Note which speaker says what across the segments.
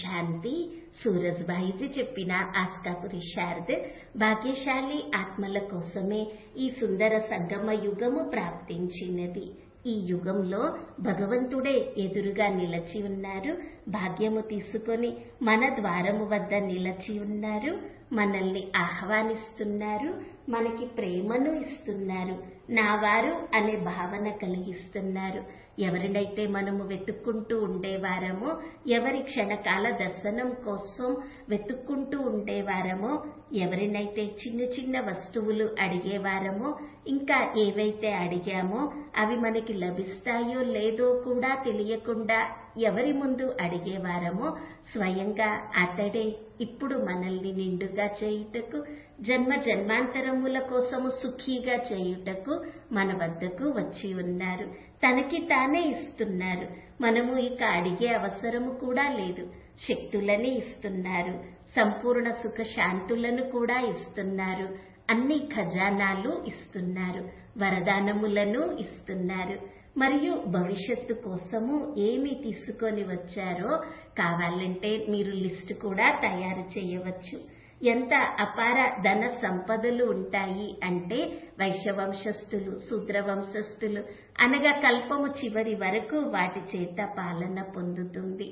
Speaker 1: శాంతి సూరజ్బాయిజీ చెప్పిన ఆస్కాపురి శారద్ భాగ్యశాలి ఆత్మల కోసమే ఈ సుందర సంగమ యుగము ప్రాప్తించినది ఈ యుగంలో భగవంతుడే ఎదురుగా నిలచి ఉన్నారు భాగ్యము తీసుకొని మన ద్వారము వద్ద నిలచి ఉన్నారు మనల్ని ఆహ్వానిస్తున్నారు మనకి ప్రేమను ఇస్తున్నారు నా వారు అనే భావన కలిగిస్తున్నారు ఎవరినైతే మనము వెతుక్కుంటూ ఉండేవారమో ఎవరి క్షణకాల దర్శనం కోసం వెతుక్కుంటూ ఉండేవారమో ఎవరినైతే చిన్న చిన్న వస్తువులు అడిగేవారమో ఇంకా ఏవైతే అడిగామో అవి మనకి లభిస్తాయో లేదో కూడా తెలియకుండా ఎవరి ముందు అడిగేవారమో స్వయంగా అతడే ఇప్పుడు మనల్ని నిండుగా చేయుటకు జన్మ జన్మాంతరముల కోసము సుఖీగా చేయుటకు మన వద్దకు వచ్చి ఉన్నారు తనకి తానే ఇస్తున్నారు మనము ఇక అడిగే అవసరము కూడా లేదు శక్తులని ఇస్తున్నారు సంపూర్ణ సుఖ శాంతులను కూడా ఇస్తున్నారు అన్ని ఖజానాలు ఇస్తున్నారు వరదానములను ఇస్తున్నారు మరియు భవిష్యత్తు కోసము ఏమి తీసుకొని వచ్చారో కావాలంటే మీరు లిస్టు కూడా తయారు చేయవచ్చు ఎంత అపార ధన సంపదలు ఉంటాయి అంటే వైశ్యవంశస్థులు శూద్రవంశస్థులు అనగా కల్పము చివరి వరకు వాటి చేత పాలన పొందుతుంది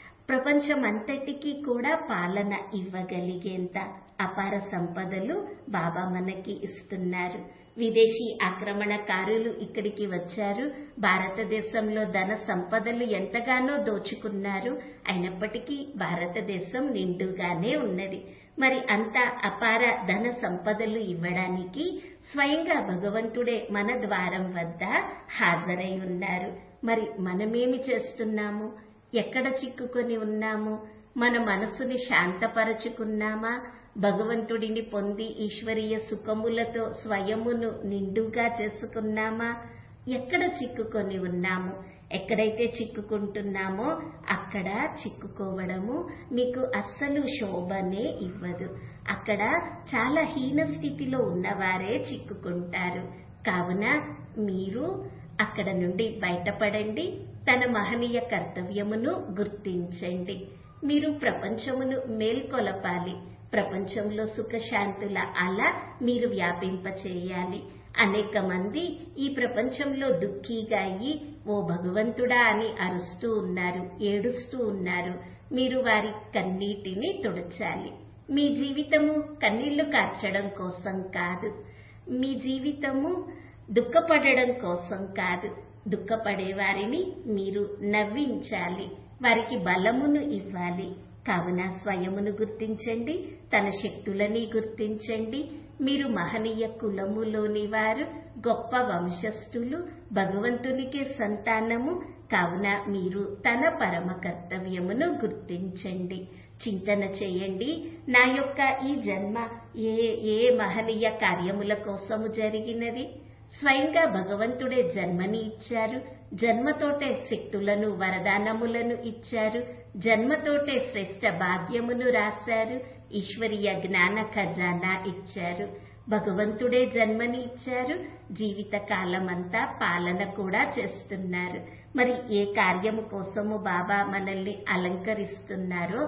Speaker 1: ప్రపంచమంతటికీ కూడా పాలన ఇవ్వగలిగేంత అపార సంపదలు బాబా మనకి ఇస్తున్నారు విదేశీ ఆక్రమణకారులు ఇక్కడికి వచ్చారు భారతదేశంలో ధన సంపదలు ఎంతగానో దోచుకున్నారు అయినప్పటికీ భారతదేశం నిండుగానే ఉన్నది మరి అంత అపార ధన సంపదలు ఇవ్వడానికి స్వయంగా భగవంతుడే మన ద్వారం వద్ద హాజరై ఉన్నారు మరి మనమేమి చేస్తున్నాము ఎక్కడ చిక్కుకొని ఉన్నాము మన మనసుని శాంతపరచుకున్నామా భగవంతుడిని పొంది ఈశ్వరీయ సుఖములతో స్వయమును నిండుగా చేసుకున్నామా ఎక్కడ చిక్కుకొని ఉన్నాము ఎక్కడైతే చిక్కుకుంటున్నామో అక్కడ చిక్కుకోవడము మీకు అస్సలు శోభనే ఇవ్వదు అక్కడ చాలా హీన స్థితిలో ఉన్నవారే చిక్కుకుంటారు కావున మీరు అక్కడ నుండి బయటపడండి తన మహనీయ కర్తవ్యమును గుర్తించండి మీరు ప్రపంచమును మేల్కొలపాలి ప్రపంచంలో సుఖశాంతుల అల మీరు వ్యాపింపచేయాలి అనేక మంది ఈ ప్రపంచంలో దుఃఖీగా అయ్యి ఓ భగవంతుడా అని అరుస్తూ ఉన్నారు ఏడుస్తూ ఉన్నారు మీరు వారి కన్నీటిని తుడచాలి మీ జీవితము కన్నీళ్లు కార్చడం కోసం కాదు మీ జీవితము దుఃఖపడడం కోసం కాదు దుఃఖపడే వారిని మీరు నవ్వించాలి వారికి బలమును ఇవ్వాలి కావున స్వయమును గుర్తించండి తన శక్తులని గుర్తించండి మీరు మహనీయ కులములోని వారు గొప్ప వంశస్థులు భగవంతునికే సంతానము కావున మీరు తన పరమ కర్తవ్యమును గుర్తించండి చింతన చేయండి నా యొక్క ఈ జన్మ ఏ ఏ మహనీయ కార్యముల కోసము జరిగినది స్వయంగా భగవంతుడే జన్మని ఇచ్చారు జన్మతోటే శక్తులను వరదానములను ఇచ్చారు జన్మతోటే శ్రేష్ట భాగ్యమును రాశారు ఈశ్వరీయ జ్ఞాన ఖజానా ఇచ్చారు భగవంతుడే జన్మని ఇచ్చారు జీవిత కాలమంతా పాలన కూడా చేస్తున్నారు మరి ఏ కార్యము కోసము బాబా మనల్ని అలంకరిస్తున్నారో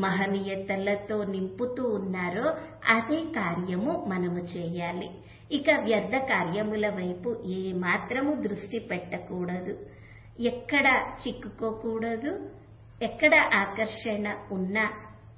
Speaker 1: మహనీయతలతో నింపుతూ ఉన్నారో అదే కార్యము మనము చేయాలి ఇక వ్యర్థ కార్యముల వైపు ఏ మాత్రము దృష్టి పెట్టకూడదు ఎక్కడ చిక్కుకోకూడదు ఎక్కడ ఆకర్షణ ఉన్నా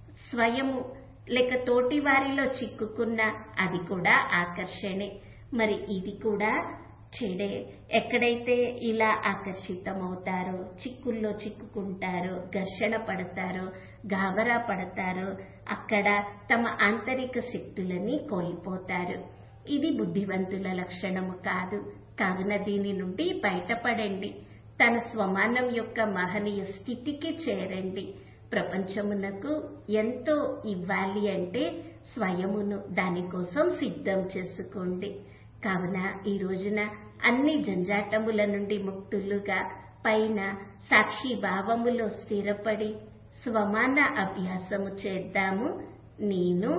Speaker 1: స్వయము లేక తోటి వారిలో చిక్కుకున్న అది కూడా ఆకర్షణే మరి ఇది కూడా చెడే ఎక్కడైతే ఇలా ఆకర్షితమవుతారో చిక్కుల్లో చిక్కుకుంటారో ఘర్షణ పడతారో గాబరా పడతారో అక్కడ తమ ఆంతరిక శక్తులని కోల్పోతారు ఇది బుద్ధివంతుల లక్షణము కాదు కావున దీని నుండి బయటపడండి తన స్వమానం యొక్క మహనీయ స్థితికి చేరండి ప్రపంచమునకు ఎంతో ఇవ్వాలి అంటే స్వయమును దానికోసం సిద్ధం చేసుకోండి కావున ఈ రోజున అన్ని జంజాటముల నుండి ముక్తులుగా పైన సాక్షి భావములో స్థిరపడి స్వమాన అభ్యాసము చేద్దాము నేను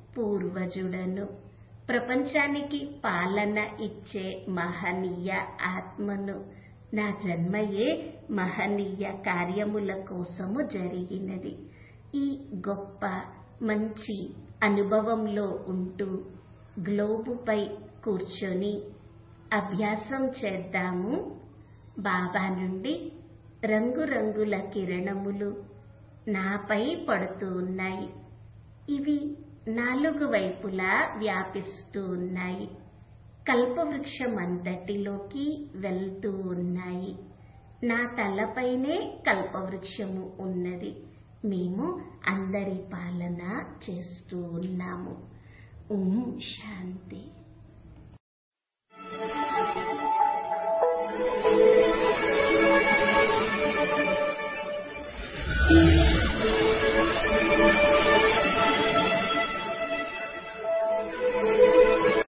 Speaker 1: పూర్వజుడను ప్రపంచానికి పాలన ఇచ్చే మహనీయ ఆత్మను నా జన్మయే మహనీయ కార్యముల కోసము జరిగినది ఈ గొప్ప మంచి అనుభవంలో ఉంటూ గ్లోబుపై కూర్చొని అభ్యాసం చేద్దాము బాబా నుండి రంగురంగుల కిరణములు నాపై పడుతూ ఉన్నాయి ఇవి నాలుగు వైపులా వ్యాపిస్తూ ఉన్నాయి కల్పవృక్షం అంతటిలోకి వెళ్తూ ఉన్నాయి నా తలపైనే కల్పవృక్షము ఉన్నది మేము అందరి పాలన చేస్తూ ఉన్నాము ఓం శాంతి